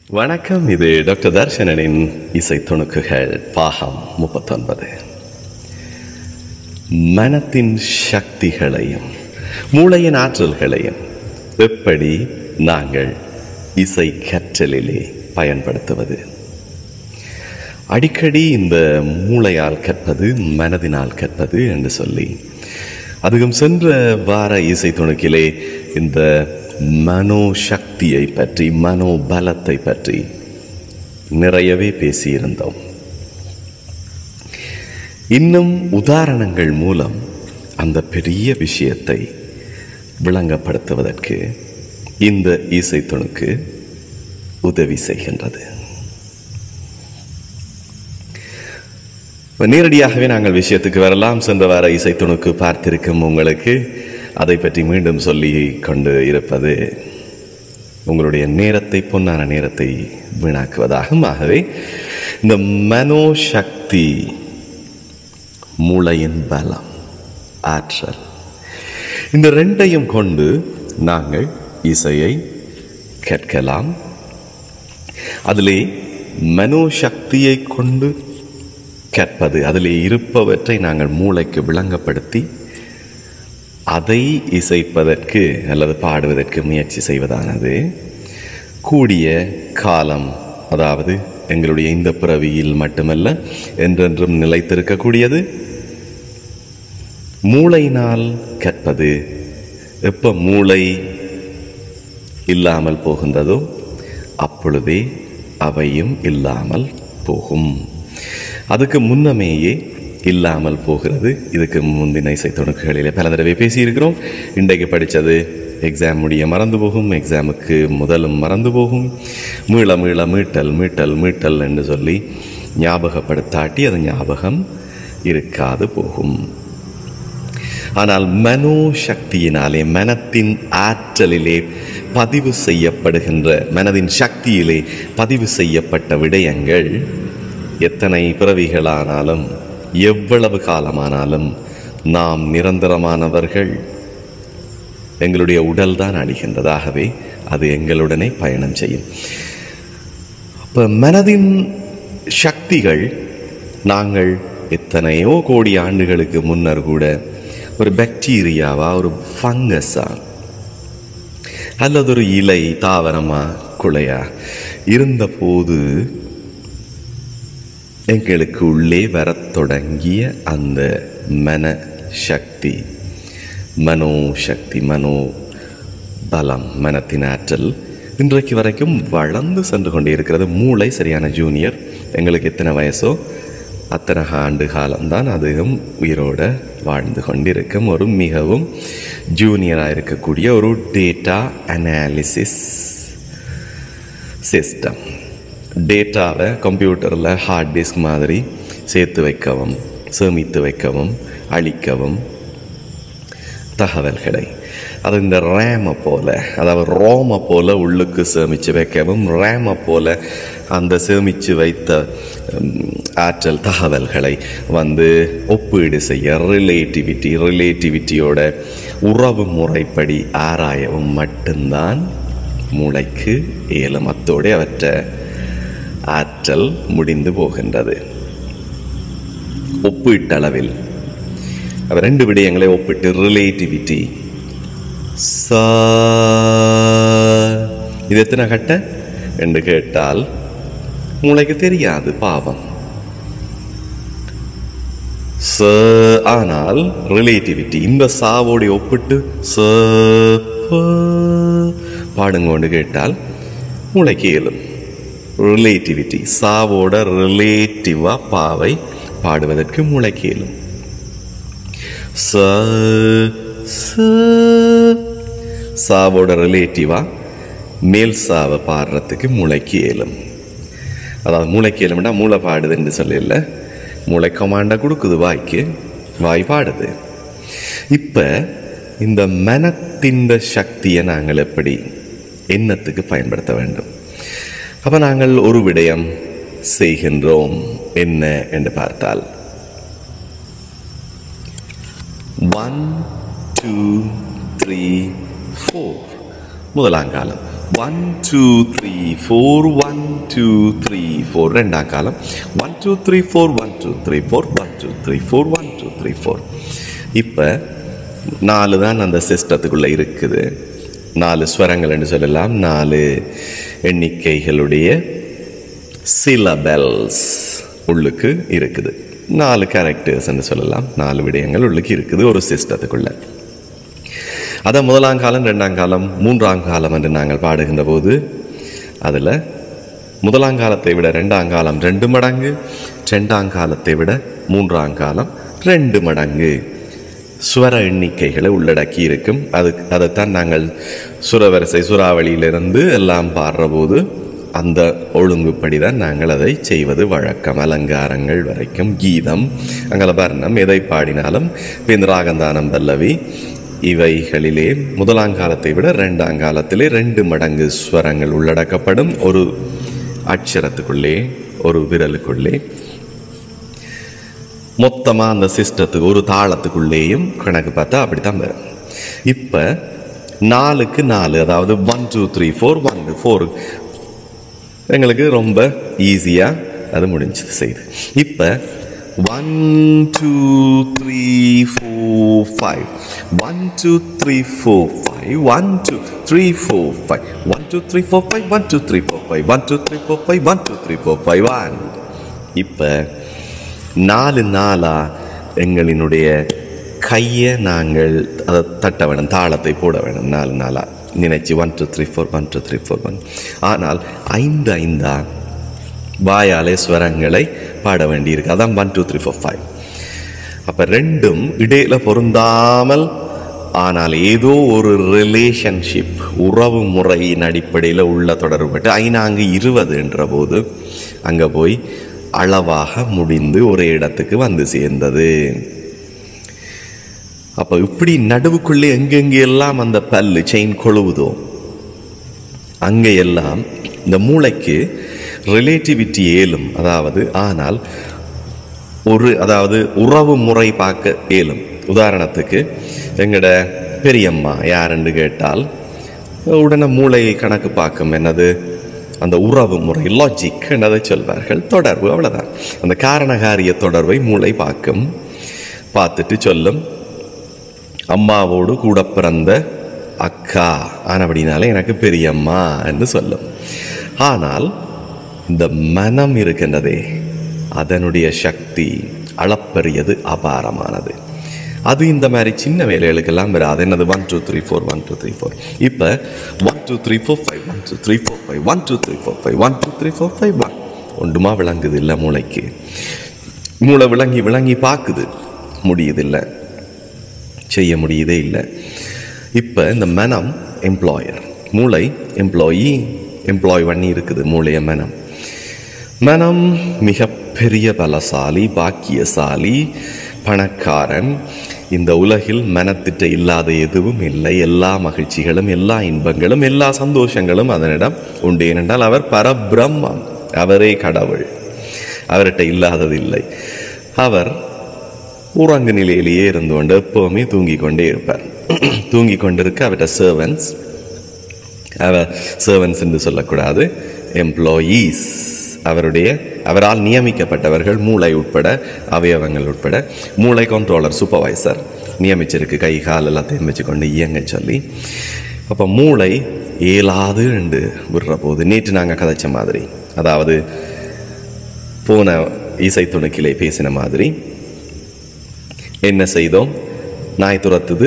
வணக்கம் இது டாக்டர் தர்ஷனனின் இசை துணுக்குகள் பாகம் முப்பத்தொன்பது மனத்தின் சக்திகளையும் மூளையின் ஆற்றல்களையும் எப்படி நாங்கள் இசை கற்றலிலே பயன்படுத்துவது அடிக்கடி இந்த மூளையால் கற்பது மனதினால் கற்பது என்று சொல்லி அதுவும் சென்ற வார இசை துணுக்கிலே இந்த மனோ சக்தியை பற்றி மனோபலத்தை பற்றி நிறையவே பேசியிருந்தோம் இன்னும் உதாரணங்கள் மூலம் அந்த பெரிய விஷயத்தை விளங்கப்படுத்துவதற்கு இந்த இசை துணுக்கு உதவி செய்கின்றது இப்ப நேரடியாகவே நாங்கள் விஷயத்துக்கு வரலாம் சென்ற வார இசை துணுக்கு பார்த்திருக்கும் உங்களுக்கு அதை பற்றி மீண்டும் சொல்லி கொண்டு இருப்பது உங்களுடைய நேரத்தை பொன்னான நேரத்தை வீணாக்குவதாகும் ஆகவே இந்த மனோசக்தி மூளையின் பலம் ஆற்றல் இந்த ரெண்டையும் கொண்டு நாங்கள் இசையை கேட்கலாம் அதிலே மனோசக்தியை கொண்டு கற்பது அதிலே இருப்பவற்றை நாங்கள் மூளைக்கு விளங்கப்படுத்தி அதை இசைப்பதற்கு அல்லது பாடுவதற்கு முயற்சி செய்வதானது கூடிய காலம் அதாவது எங்களுடைய இந்த பிறவியில் மட்டுமல்ல என்றென்றும் நிலைத்திருக்கக்கூடியது மூளையினால் கற்பது எப்போ மூளை இல்லாமல் போகின்றதோ அப்பொழுதே அவையும் இல்லாமல் போகும் அதுக்கு முன்னமேயே இல்லாமல் போகிறது இதுக்கு முந்தின இசை துணுக்குகளிலே பல தடவை பேசியிருக்கிறோம் இன்றைக்கு படித்தது எக்ஸாம் முடிய மறந்து போகும் எக்ஸாமுக்கு முதலும் மறந்து போகும் மீள மீள மீட்டல் மீட்டல் மீட்டல் என்று சொல்லி ஞாபகப்படுத்தாட்டி அது ஞாபகம் இருக்காது போகும் ஆனால் மனோ சக்தியினாலே மனத்தின் ஆற்றலிலே பதிவு செய்யப்படுகின்ற மனதின் சக்தியிலே பதிவு செய்யப்பட்ட விடயங்கள் எத்தனை பிறவிகளானாலும் எவ்வளவு காலமானாலும் நாம் நிரந்தரமானவர்கள் எங்களுடைய உடல் தான் அழிகின்றதாகவே அது எங்களுடனே பயணம் செய்யும் அப்போ மனதின் சக்திகள் நாங்கள் எத்தனையோ கோடி ஆண்டுகளுக்கு முன்னர் கூட ஒரு பாக்டீரியாவா ஒரு ஃபங்கஸா அல்லது ஒரு இலை தாவரமா குலையா இருந்தபோது எங்களுக்கு உள்ளே வரத் தொடங்கிய அந்த மன சக்தி மனோ சக்தி மனோ பலம் மனத்தின் ஆற்றல் இன்றைக்கு வரைக்கும் வளர்ந்து சென்று கொண்டே இருக்கிறது மூளை சரியான ஜூனியர் எங்களுக்கு எத்தனை வயசோ அத்தனை ஆண்டு காலம்தான் அதுவும் உயிரோட வாழ்ந்து கொண்டிருக்கும் ஒரு மிகவும் ஜூனியராக இருக்கக்கூடிய ஒரு டேட்டா அனாலிசிஸ் சிஸ்டம் டேட்டாவை கம்ப்யூட்டரில் ஹார்ட் டிஸ்க் மாதிரி சேர்த்து வைக்கவும் சேமித்து வைக்கவும் அழிக்கவும் தகவல்களை அது இந்த ரேமை போல அதாவது ரோமை போல உள்ளுக்கு சேமித்து வைக்கவும் ரேமை போல அந்த சேமித்து வைத்த ஆற்றல் தகவல்களை வந்து ஒப்பீடு செய்ய ரிலேட்டிவிட்டி ரிலேட்டிவிட்டியோட உறவு முறைப்படி ஆராயவும் மட்டும்தான் மூளைக்கு ஏலமத்தோடு அவற்றை ஆற்றல் முடிந்து போகின்றது ஒப்பீட்டளவில் அவர் ரெண்டு விடயங்களை ஒப்பிட்டு ரிலேட்டிவிட்டி சா இது எத்தனை கட்ட என்று கேட்டால் மூளைக்கு தெரியாது பாவம் ச ஆனால் ரிலேட்டிவிட்டி இந்த சாவோட ஒப்பிட்டு ச பாடுங்கோண்டு கேட்டால் மூளைக்கு இயலும் ரிலேட்டிவிட்டி சாவோட ரிலேட்டிவா பாவை பாடுவதற்கு மூளைக்கு இயலும் ச சாவோட ரிலேட்டிவா மேல் சாவை பாடுறதுக்கு மூளைக்கு இயலும் அதாவது மூளைக்கு இயலும்னா மூளை பாடுதுன்னு சொல்லல மூளை கமாண்டா கொடுக்குது வாய்க்கு வாய் பாடுது இப்போ இந்த மனத்தின் சக்தியை நாங்கள் எப்படி எண்ணத்துக்கு பயன்படுத்த வேண்டும் அப்போ நாங்கள் ஒரு விடயம் செய்கின்றோம் என்ன என்று பார்த்தால் ஒன் டூ த்ரீ ஃபோர் முதலாங்காலம் one two three four one two three four ரெண்டாம் காலம் one two three four one two three four one two three four one two three four இப்போ நாலு தான் அந்த சிஸ்டத்துக்குள்ளே இருக்குது நாலு ஸ்வரங்கள்னு சொல்லலாம் நாலு எண்ணிக்கைகளுடைய சிலபெல்ஸ் உள்ளுக்கு இருக்குது நாலு கேரக்டர்ஸ்ன்னு சொல்லலாம் நாலு விடயங்கள் உள்ளுக்கு இருக்குது ஒரு சிஸ்டத்துக்குள்ள அதை முதலாம் காலம் ரெண்டாம் காலம் மூன்றாம் காலம் என்று நாங்கள் பாடுகின்ற போது அதில் முதலாம் காலத்தை விட ரெண்டாம் காலம் ரெண்டு மடங்கு ரெண்டாம் காலத்தை விட மூன்றாம் காலம் ரெண்டு மடங்கு சுவர எண்ணிக்கைகளை உள்ளடக்கி இருக்கும் அது அதைத்தான் நாங்கள் சுரவரிசை சுறாவளியிலிருந்து எல்லாம் பாடுற போது அந்த ஒழுங்குப்படி தான் நாங்கள் அதை செய்வது வழக்கம் அலங்காரங்கள் வரைக்கும் கீதம் அங்கலபர்ணம் எதை பாடினாலும் பின்ராகந்தானம் பல்லவி இவைகளிலே முதலாம் காலத்தை விட ரெண்டாம் காலத்திலே ரெண்டு மடங்கு ஸ்வரங்கள் உள்ளடக்கப்படும் ஒரு அட்சரத்துக்குள்ளே ஒரு விரலுக்குள்ளே மொத்தமாக அந்த சிஸ்டத்துக்கு ஒரு தாளத்துக்குள்ளேயும் கணக்கு பார்த்தா அப்படித்தான் வரும் இப்போ நாலுக்கு நாலு அதாவது one two three four one four எங்களுக்கு ரொம்ப ஈஸியாக அது முடிஞ்சது செய்து இப்போ one two three four five one two three four five one two three four five one two three four five one two three four five one two three four five one two three four five one இப்போ நாலு நாளா எங்களினுடைய கையை நாங்கள் அதை தட்ட வேணும் தாளத்தை போட வேணும் நாலு நாளா நினைச்சு one two three four one two three four one ஆனால் ஐந்து ஐந்தா வாயாலே ஸ்வரங்களை பாட வேண்டியிருக்கு அதான் one two three four five அப்போ ரெண்டும் இடையில பொருந்தாமல் ஆனால் ஏதோ ஒரு ரிலேஷன்ஷிப் உறவு முறையின் அடிப்படையில் உள்ள தொடர்பட்டு ஐநாங்கு இருபதுன்ற போது அங்கே போய் அளவாக முடிந்து ஒரு இடத்துக்கு வந்து சேர்ந்தது அப்போ இப்படி நடுவுக்குள்ளே எங்கெங்கே எல்லாம் அந்த பல்லு செயின் கொழுவுதோ அங்கே எல்லாம் இந்த மூளைக்கு ரிலேட்டிவிட்டி ஏலும் அதாவது ஆனால் ஒரு அதாவது உறவு முறை பார்க்க இயலும் உதாரணத்துக்கு எங்கட பெரியம்மா யாருன்னு கேட்டால் உடனே மூளை கணக்கு பார்க்கும் என்னது அந்த உறவு முறை லாஜிக் என்னதை சொல்வார்கள் தொடர்பு அவ்வளவுதான் அந்த காரணகாரிய தொடர்பை மூளை பார்க்கும் பார்த்துட்டு சொல்லும் அம்மாவோடு கூட பிறந்த அக்கா ஆனபடினாலே எனக்கு பெரியம்மா என்று சொல்லும் ஆனால் இந்த மனம் இருக்கின்றதே அதனுடைய சக்தி அளப்பரியது அபாரமானது அது இந்த மாதிரி சின்ன வேலைகளுக்கெல்லாம் வராது என்னது one two three four one two three four இப்போ one two three four five one two three four five one two three four five one two three four five one ஒன்றுமா விளங்குது இல்லை மூளைக்கு மூளை விளங்கி விளங்கி பார்க்குது முடியுதில்லை செய்ய முடியுதே இல்லை இப்போ இந்த மனம் எம்ப்ளாயர் மூளை எம்ப்ளாயி எம்ப்ளாய் பண்ணி இருக்குது மூளைய மனம் மனம் மிகப்பெரிய பலசாலி பாக்கியசாலி பணக்காரன் இந்த உலகில் மனத்திட்ட இல்லாத எதுவும் இல்லை எல்லா மகிழ்ச்சிகளும் எல்லா இன்பங்களும் எல்லா சந்தோஷங்களும் அதனிடம் உண்டு ஏனென்றால் அவர் பரபிரம்மம் அவரே கடவுள் அவர்கிட்ட இல்லாததில்லை அவர் உறங்கு நிலையிலேயே இருந்து கொண்டு எப்பவுமே தூங்கிக் கொண்டே இருப்பார் தூங்கிக் கொண்டிருக்க அவர்கிட்ட சர்வன்ஸ் அவர் சர்வன்ஸ் என்று சொல்லக்கூடாது எம்ப்ளாயீஸ் அவருடைய அவரால் நியமிக்கப்பட்டவர்கள் மூளை உட்பட அவயவங்கள் உட்பட மூளை கண்ட்ரோலர் சூப்பர்வைசர் நியமிச்சிருக்கு கை கால் எல்லாத்தையும் வச்சுக்கொண்டு இயங்க சொல்லி அப்போ மூளை இயலாது என்று விடுற போது நேற்று நாங்கள் கதைச்ச மாதிரி அதாவது போன இசை துணுக்கிலே பேசின மாதிரி என்ன செய்தோம் நாய் துரத்துது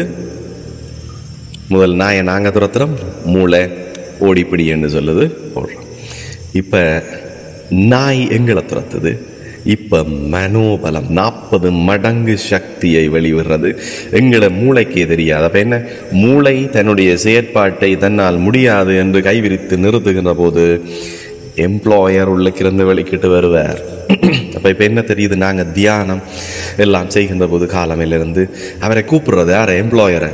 முதல் நாயை நாங்கள் துரத்துறோம் மூளை ஓடிப்பிடி என்று சொல்லுது போடுறோம் இப்போ நாய் எங்களை துரத்துது இப்போ மனோபலம் நாற்பது மடங்கு சக்தியை வெளிவிடுறது எங்களை மூளைக்கே தெரியாது அப்போ என்ன மூளை தன்னுடைய செயற்பாட்டை தன்னால் முடியாது என்று கைவிரித்து நிறுத்துகின்ற போது எம்ப்ளாயர் உள்ளக்கிருந்து வெளிக்கிட்டு வருவார் அப்போ இப்போ என்ன தெரியுது நாங்கள் தியானம் எல்லாம் செய்கின்ற போது காலமையிலிருந்து அவரை கூப்பிடுறது யாரை எம்ப்ளாயரை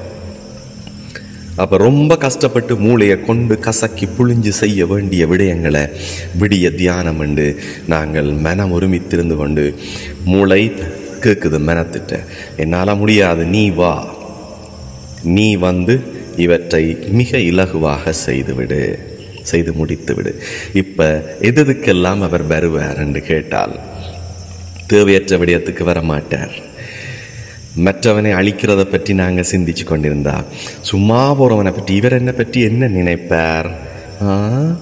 அப்போ ரொம்ப கஷ்டப்பட்டு மூளையை கொண்டு கசக்கி புழிஞ்சு செய்ய வேண்டிய விடயங்களை விடிய தியானம் உண்டு நாங்கள் மனம் ஒருமித்திருந்து கொண்டு மூளை கேட்குது மனத்திட்ட என்னால் முடியாது நீ வா நீ வந்து இவற்றை மிக இலகுவாக செய்துவிடு செய்து முடித்து விடு இப்ப எதுக்கெல்லாம் அவர் வருவார் என்று கேட்டால் தேவையற்ற விடயத்துக்கு வர மாட்டார் மற்றவனை அழிக்கிறத பற்றி நாங்கள் சிந்திச்சு கொண்டிருந்தா சும்மா போறவனை பற்றி இவர் என்ன பற்றி என்ன நினைப்பார் ஆ?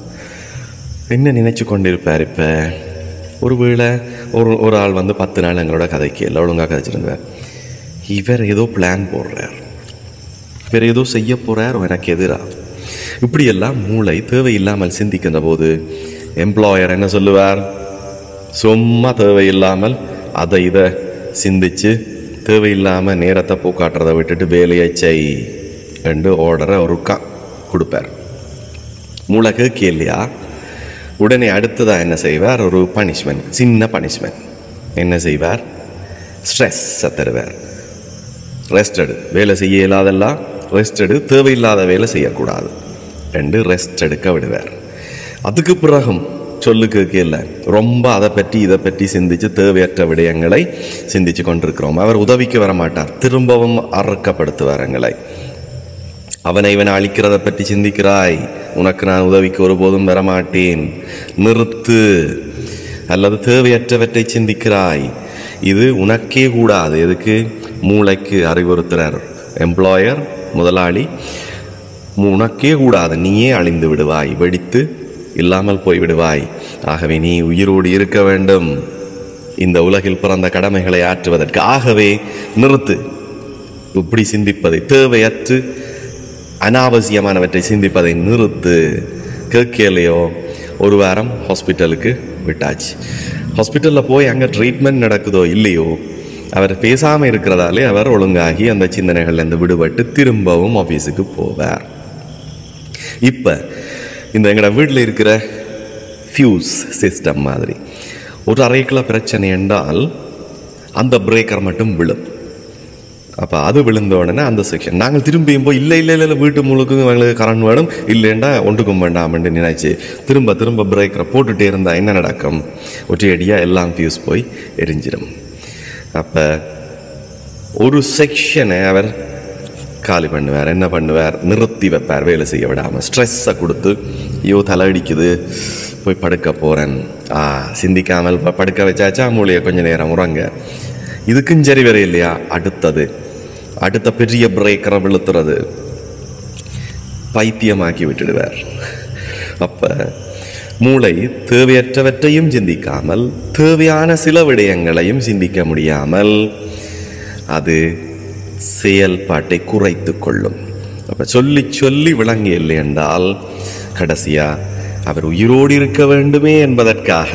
என்ன நினைச்சு கொண்டிருப்பார் இப்ப ஒருவேளை ஒரு ஒரு ஆள் வந்து பத்து நாள் எங்களோட கதைக்கு இல்லை ஒழுங்காக கதைச்சிருந்தார் இவர் ஏதோ பிளான் போடுறார் இவர் ஏதோ செய்ய போறார் எனக்கு எதிரா இப்படியெல்லாம் மூளை தேவையில்லாமல் சிந்திக்கின்ற போது எம்ப்ளாயர் என்ன சொல்லுவார் சும்மா தேவையில்லாமல் அதை இதை சிந்திச்சு தேவையில்லாம நேரத்தை போக்காட்டுறதை விட்டுட்டு வேலையை செய் என்று ஆர்டரை ஒருக்கா கொடுப்பார் மூளை கேட்க இல்லையா உடனே அடுத்ததா என்ன செய்வார் ஒரு பனிஷ்மெண்ட் சின்ன பனிஷ்மெண்ட் என்ன செய்வார் ஸ்ட்ரெஸ்ஸை தருவார் ரெஸ்ட் எடு வேலை செய்ய இயலாதெல்லாம் ரெஸ்ட் எடு தேவையில்லாத வேலை செய்யக்கூடாது ரெண்டு ரெஸ்ட் எடுக்க விடுவார் அதுக்கு பிறகும் சொல்லு கேட்கல ரொம்ப அதை பற்றி இதை பற்றி சிந்திச்சு தேவையற்ற விடயங்களை சிந்திச்சு கொண்டிருக்கிறோம் அவர் உதவிக்கு வர மாட்டார் திரும்பவும் அறக்கப்படுத்துவார் எங்களை அவனை இவனை அழிக்கிறத பற்றி சிந்திக்கிறாய் உனக்கு நான் உதவிக்கு ஒருபோதும் வரமாட்டேன் நிறுத்து அல்லது தேவையற்றவற்றை சிந்திக்கிறாய் இது உனக்கே கூடாது எதுக்கு மூளைக்கு அறிவுறுத்துறார் எம்ப்ளாயர் முதலாளி உனக்கே கூடாது நீயே அழிந்து விடுவாய் வெடித்து இல்லாமல் போய் விடுவாய் ஆகவே நீ உயிரோடு இருக்க வேண்டும் இந்த உலகில் பிறந்த கடமைகளை ஆற்றுவதற்கு ஆகவே நிறுத்து இப்படி சிந்திப்பதை தேவையற்று அனாவசியமானவற்றை சிந்திப்பதை நிறுத்து கேட்கலையோ ஒரு வாரம் ஹாஸ்பிட்டலுக்கு விட்டாச்சு ஹாஸ்பிட்டலில் போய் அங்கே ட்ரீட்மெண்ட் நடக்குதோ இல்லையோ அவர் பேசாமல் இருக்கிறதாலே அவர் ஒழுங்காகி அந்த சிந்தனைகள்லேருந்து விடுபட்டு திரும்பவும் ஆஃபீஸுக்கு போவார் இப்போ இந்த எங்களோட வீட்டில் இருக்கிற ஃபியூஸ் சிஸ்டம் மாதிரி ஒரு அறைக்குள்ள பிரச்சனை என்றால் அந்த பிரேக்கர் மட்டும் விழும் அப்போ அது விழுந்த உடனே அந்த செக்ஷன் நாங்கள் திரும்பியும் போய் இல்லை இல்லை இல்லை வீட்டு முழுக்கும் எங்களுக்கு கரண்ட் வேணும் இல்லைண்டா ஒன்றுக்கும் வேண்டாம்னு நினைச்சு திரும்ப திரும்ப பிரேக்கரை போட்டுட்டே இருந்தால் என்ன நடக்கும் ஒற்றையடியாக எல்லாம் ஃபியூஸ் போய் எரிஞ்சிடும் அப்போ ஒரு செக்ஷனை அவர் காலி பண்ணுவார் என்ன பண்ணுவார் நிறுத்தி வைப்பார் வேலை செய்ய விடாமல் ஸ்ட்ரெஸ்ஸை கொடுத்து ஐயோ தலை அடிக்குது போய் படுக்க போகிறேன் ஆ சிந்திக்காமல் ப- படுக்க வச்சாச்சா மூளையை கொஞ்ச நேரம் உறங்க இதுக்கும் சரி வர இல்லையா அடுத்தது அடுத்த பெரிய பிரேக்கரை விழுத்துறது பைத்தியமாக்கி விட்டுடுவார் அப்ப மூளை தேவையற்றவற்றையும் சிந்திக்காமல் தேவையான சில விடயங்களையும் சிந்திக்க முடியாமல் அது செயல்பாட்டை குறைத்து கொள்ளும் அப்ப சொல்லி சொல்லி விளங்கி இல்லை என்றால் கடைசியா அவர் உயிரோடு இருக்க வேண்டுமே என்பதற்காக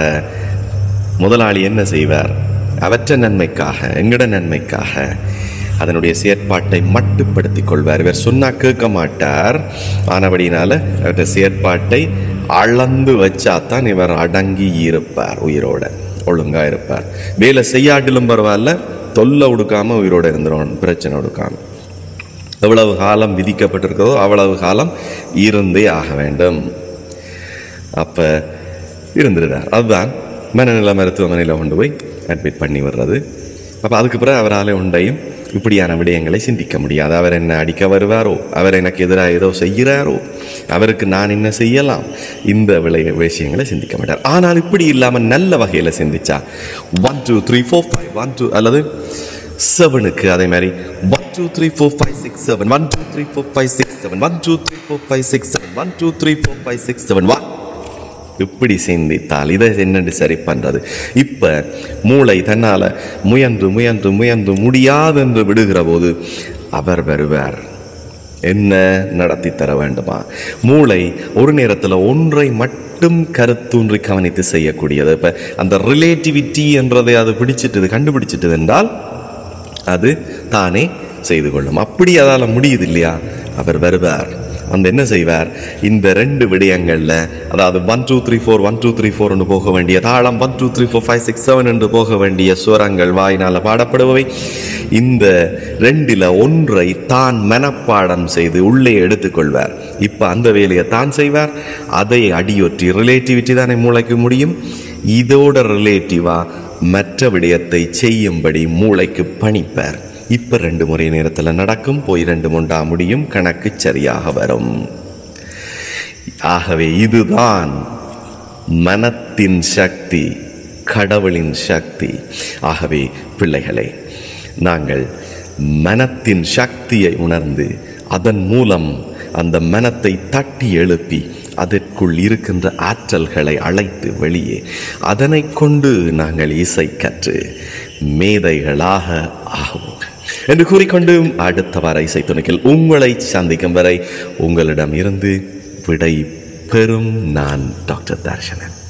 முதலாளி என்ன செய்வார் அவற்ற நன்மைக்காக எங்கட நன்மைக்காக அதனுடைய செயற்பாட்டை மட்டுப்படுத்திக் கொள்வார் இவர் சொன்னா கேட்க மாட்டார் ஆனபடினால அவருடைய செயற்பாட்டை அளந்து வச்சாதான் இவர் அடங்கி இருப்பார் உயிரோட ஒழுங்கா இருப்பார் வேலை செய்யாட்டிலும் பரவாயில்ல தொல்லை உடுக்காம உயிரோட இருந்துரும் பிரச்சனை உடுக்காம எவ்வளவு காலம் விதிக்கப்பட்டிருக்கிறதோ அவ்வளவு காலம் இருந்தே ஆக வேண்டும் அப்ப இருந்துடுறார் அதுதான் மனநல மருத்துவமனையில் கொண்டு போய் அட்மிட் பண்ணி வர்றது அப்போ அதுக்கு பிறகு அவரால் ஒன்றையும் இப்படியான விடயங்களை சிந்திக்க முடியாது அவர் என்ன அடிக்க வருவாரோ அவர் எனக்கு எதிராக ஏதோ செய்கிறாரோ அவருக்கு நான் என்ன செய்யலாம் இந்த விளைய விஷயங்களை சிந்திக்க மாட்டார் ஆனால் இப்படி இல்லாமல் நல்ல வகையில் சிந்திச்சா one two three four five one two அல்லது செவனுக்கு அதே மாதிரி one two three four five six seven one two three four five six seven one two three four five six seven one two three four five six seven one இப்படி சிந்தித்தால் இதை என்னென்று சரி பண்றது இப்ப மூளை தன்னால முயன்று முயன்று முயன்று முடியாது என்று விடுகிற போது அவர் வருவார் என்ன நடத்தி தர வேண்டுமா மூளை ஒரு நேரத்தில் ஒன்றை மட்டும் கருத்தூன்றி கவனித்து செய்யக்கூடியது இப்ப அந்த ரிலேட்டிவிட்டி என்றதை அது பிடிச்சிட்டது கண்டுபிடிச்சிட்டது என்றால் அது தானே செய்து கொள்ளும் அப்படி அதால முடியுது இல்லையா அவர் வருவார் அந்த என்ன செய்வார் இந்த ரெண்டு விடயங்கள்ல அதாவது one two three four one two three four என்று போக வேண்டிய தாளம் one two three four five six seven என்று போக வேண்டிய சுரங்கள் வாயினால பாடப்படுபவை இந்த ரெண்டில ஒன்றை தான் மனப்பாடம் செய்து உள்ளே எடுத்துக்கொள்வார் இப்ப அந்த வேலையை தான் செய்வார் அதை அடியொற்றி ரிலேட்டிவிட்டி தானே மூளைக்கு முடியும் இதோட ரிலேட்டிவா மற்ற விடயத்தை செய்யும்படி மூளைக்கு பணிப்பார் இப்ப ரெண்டு முறை நேரத்துல நடக்கும் போய் ரெண்டு முண்டா முடியும் கணக்கு சரியாக வரும் ஆகவே இதுதான் மனத்தின் சக்தி கடவுளின் சக்தி ஆகவே பிள்ளைகளே நாங்கள் மனத்தின் சக்தியை உணர்ந்து அதன் மூலம் அந்த மனத்தை தட்டி எழுப்பி அதற்குள் இருக்கின்ற ஆற்றல்களை அழைத்து வெளியே அதனை கொண்டு நாங்கள் இசை கற்று மேதைகளாக ஆகுவோம் என்று கூறிக்கொண்டு அடுத்த வார இசை துணைக்கில் உங்களை சந்திக்கும் வரை உங்களிடம் இருந்து விடை பெறும் நான் டாக்டர் தர்ஷனன்